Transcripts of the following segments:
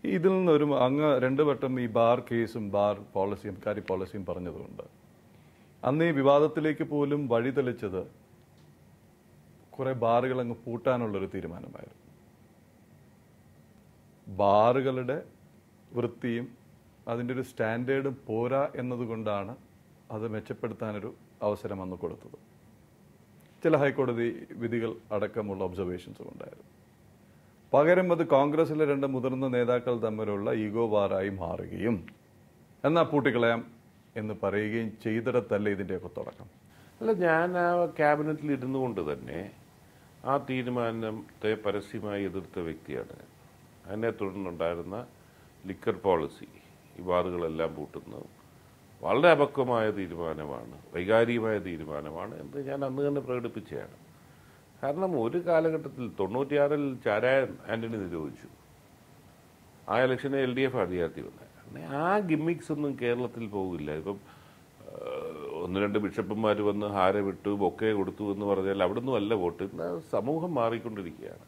ഇതിൽ നിന്നൊരു അങ്ങ് രണ്ട് വട്ടം ഈ ബാർ കേസും ബാർ പോളിസിയും കാരി പോളിസിയും പറഞ്ഞതുകൊണ്ട് അന്ന് ഈ വിവാദത്തിലേക്ക് പോലും വഴി തെളിച്ചത് കുറെ ബാറുകൾ അങ്ങ് പൂട്ടാനുള്ളൊരു തീരുമാനമായിരുന്നു ബാറുകളുടെ വൃത്തിയും അതിൻ്റെ ഒരു സ്റ്റാൻഡേർഡും പോരാ എന്നതുകൊണ്ടാണ് അത് മെച്ചപ്പെടുത്താനൊരു അവസരം അന്ന് കൊടുത്തത് ചില ഹൈക്കോടതി വിധികൾ അടക്കമുള്ള ഒബ്സർവേഷൻസും ഉണ്ടായിരുന്നു പകരം അത് കോൺഗ്രസിലെ രണ്ട് മുതിർന്ന നേതാക്കൾ തമ്മിലുള്ള ഈഗോ വാറായി മാറുകയും എന്നാ പൂട്ടിക്കളയാം എന്ന് പറയുകയും ചെയ്തിടത്തല്ല ഇതിൻ്റെയൊക്കെ തുടക്കം അല്ല ഞാൻ ആ ക്യാബിനറ്റിൽ ഇരുന്നു കൊണ്ട് തന്നെ ആ തീരുമാനത്തെ പരസ്യമായി എതിർത്ത വ്യക്തിയാണ് അതിനെ തുടർന്നുണ്ടായിരുന്ന ലിക്കർ പോളിസി ഈ ബാറുകളെല്ലാം പൂട്ടുന്നത് വളരെ അപക്വമായ തീരുമാനമാണ് വൈകാരികമായ തീരുമാനമാണ് എന്ന് ഞാൻ അന്ന് തന്നെ പ്രകടിപ്പിച്ചതാണ് കാരണം ഒരു കാലഘട്ടത്തിൽ തൊണ്ണൂറ്റിയാറിൽ ചാരായൻ ആന്റണി നിരോധിച്ചു ആ ഇലക്ഷനെ എൽ ഡി എഫ് അധികാരത്തിൽ വന്നത് അങ്ങനെ ആ ഗിമ്മിക്സ് ഒന്നും കേരളത്തിൽ പോകില്ല ഇപ്പം ഏഹ്, ഒന്ന് രണ്ട് ബിഷപ്പന്മാർ വന്ന് ഹാര വിട്ടു ബൊക്കെ കൊടുത്തു എന്ന് പറഞ്ഞാൽ അവിടുന്ന് അല്ല വോട്ട് ഇന്ന് സമൂഹം മാറിക്കൊണ്ടിരിക്കുകയാണ്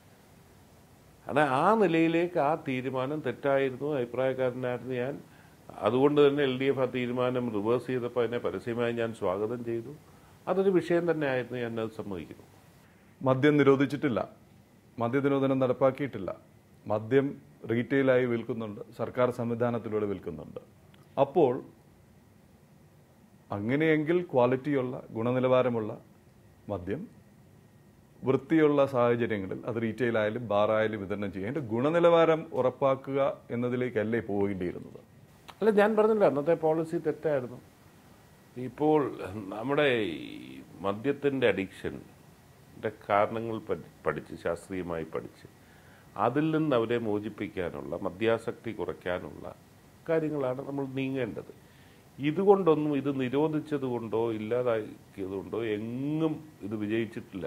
കാരണം ആ നിലയിലേക്ക് ആ തീരുമാനം തെറ്റായിരുന്നു അഭിപ്രായക്കാരനായിരുന്നു ഞാൻ അതുകൊണ്ട് തന്നെ എൽ ഡി എഫ് ആ തീരുമാനം റിവേഴ്സ് ചെയ്തപ്പോൾ അതിനെ പരസ്യമായി ഞാൻ സ്വാഗതം ചെയ്തു അതൊരു വിഷയം തന്നെ ആയിരുന്നു ഞാൻ അത് സമ്മതിക്കുന്നു മദ്യം നിരോധിച്ചിട്ടില്ല മദ്യനിരോധനം നടപ്പാക്കിയിട്ടില്ല മദ്യം റീറ്റെയിലായി വിൽക്കുന്നുണ്ട് സർക്കാർ സംവിധാനത്തിലൂടെ വിൽക്കുന്നുണ്ട് അപ്പോൾ അങ്ങനെയെങ്കിൽ ക്വാളിറ്റിയുള്ള ഗുണനിലവാരമുള്ള മദ്യം വൃത്തിയുള്ള സാഹചര്യങ്ങളിൽ അത് റീറ്റെയിൽ ആയാലും ബാറായാലും വിതരണം ചെയ്യുക അതിന്റെ ഗുണനിലവാരം ഉറപ്പാക്കുക എന്നതിലേക്കല്ലേ പോകേണ്ടിയിരുന്നത് അല്ല ഞാൻ പറഞ്ഞില്ല അന്നത്തെ പോളിസി തെറ്റായിരുന്നു ഇപ്പോൾ നമ്മുടെ ഈ മദ്യത്തിൻ്റെ അഡിക്ഷൻ്റെ കാരണങ്ങൾ പഠി- പഠിച്ച് ശാസ്ത്രീയമായി പഠിച്ച് അതിൽ നിന്ന് അവരെ മോചിപ്പിക്കാനുള്ള മദ്യാസക്തി കുറയ്ക്കാനുള്ള കാര്യങ്ങളാണ് നമ്മൾ നീങ്ങേണ്ടത് ഇതുകൊണ്ടൊന്നും ഇത് നിരോധിച്ചത് കൊണ്ടോ ഇല്ലാതാക്കിയത് കൊണ്ടോ എങ്ങും ഇത് വിജയിച്ചിട്ടില്ല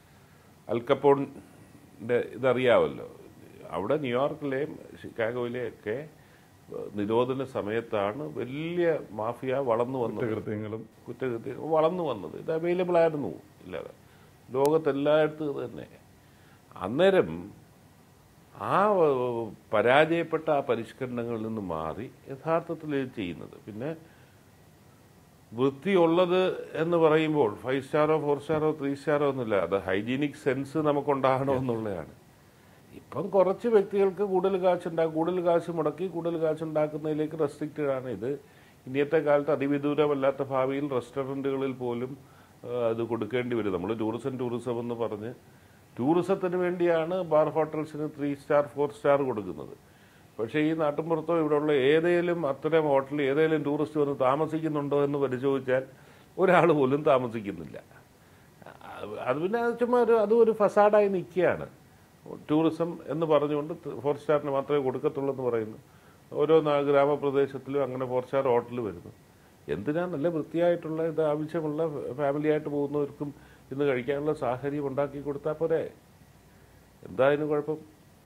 അൽക്കപ്പോണിൻ്റെ ഇതറിയാമല്ലോ അവിടെ ന്യൂയോർക്കിലെയും ഷിക്കാഗോയിലെയും ഒക്കെ നിരോധന സമയത്താണ് വലിയ മാഫിയ വളർന്നു വന്നത് കുറ്റകൃത്യങ്ങളും കുറ്റകൃത്യം വളർന്നു വന്നത് ഇത് അവൈലബിൾ ആയിരുന്നു ഇല്ലാതെ ലോകത്തെല്ലായിടത്തും ഇത് തന്നെ അന്നേരം ആ ഏഹ്, പരാജയപ്പെട്ട ആ പരിഷ്കരണങ്ങളിൽ നിന്ന് മാറി യഥാർത്ഥത്തിൽ ഇത് ചെയ്യുന്നത് പിന്നെ വൃത്തിയുള്ളത് എന്ന് പറയുമ്പോൾ ഫൈവ് സ്റ്റാറോ ഫോർ സ്റ്റാറോ ത്രീ സ്റ്റാറോ ഒന്നുമില്ല അത് ഹൈജീനിക് സെൻസ് നമുക്കുണ്ടാകണോ എന്നുള്ളതാണ് ഇപ്പം കുറച്ച് വ്യക്തികൾക്ക് കൂടുതൽ കാശുണ്ടാകും കൂടുതൽ കാശ് മുടക്കി കൂടുതൽ കാശ് ഉണ്ടാക്കുന്നതിലേക്ക് റെസ്ട്രിക്റ്റഡ് ആണ് ഇത് ഇനിയത്തെ കാലത്ത് അതിവിദൂരമല്ലാത്ത ഭാവിയിൽ റെസ്റ്റോറൻറ്റുകളിൽ പോലും ആ, അത് കൊടുക്കേണ്ടി വരും നമ്മൾ ടൂറിസം ടൂറിസം എന്ന് പറഞ്ഞ് ടൂറിസത്തിന് വേണ്ടിയാണ് ബാർ ഹോട്ടൽസിന് ത്രീ സ്റ്റാർ ഫോർ സ്റ്റാർ കൊടുക്കുന്നത് പക്ഷേ ഈ നാട്ടിൻപുറത്തോ ഇവിടെയുള്ള ഏതേലും അത്തരം ഹോട്ടലിൽ ഏതേലും ടൂറിസ്റ്റ് വന്ന് താമസിക്കുന്നുണ്ടോ എന്ന് പരിശോധിച്ചാൽ ഒരാൾ പോലും താമസിക്കുന്നില്ല അത് അത് പിന്നെ അത് ചുമ്മാ ഒരു അതും ഒരു ഫസാഡായി നിൽക്കുകയാണ് ടൂറിസം എന്ന് പറഞ്ഞുകൊണ്ട് ഫോർ സ്റ്റാറിന് മാത്രമേ കൊടുക്കത്തുള്ളൂ എന്ന് പറയുന്നു ഓരോ നാ- ഗ്രാമപ്രദേശത്തിലും അങ്ങനെ ഫോർ സ്റ്റാർ ഹോട്ടൽ വരുന്നു എന്തിനാ നല്ല വൃത്തിയായിട്ടുള്ള ഇത് ആവശ്യമുള്ള ഫാമിലി ആയിട്ട് പോകുന്നവർക്കും ഇന്ന് കഴിക്കാനുള്ള സാഹചര്യം ഉണ്ടാക്കി കൊടുത്താൽ പോരെ എന്താ അതിന് കുഴപ്പം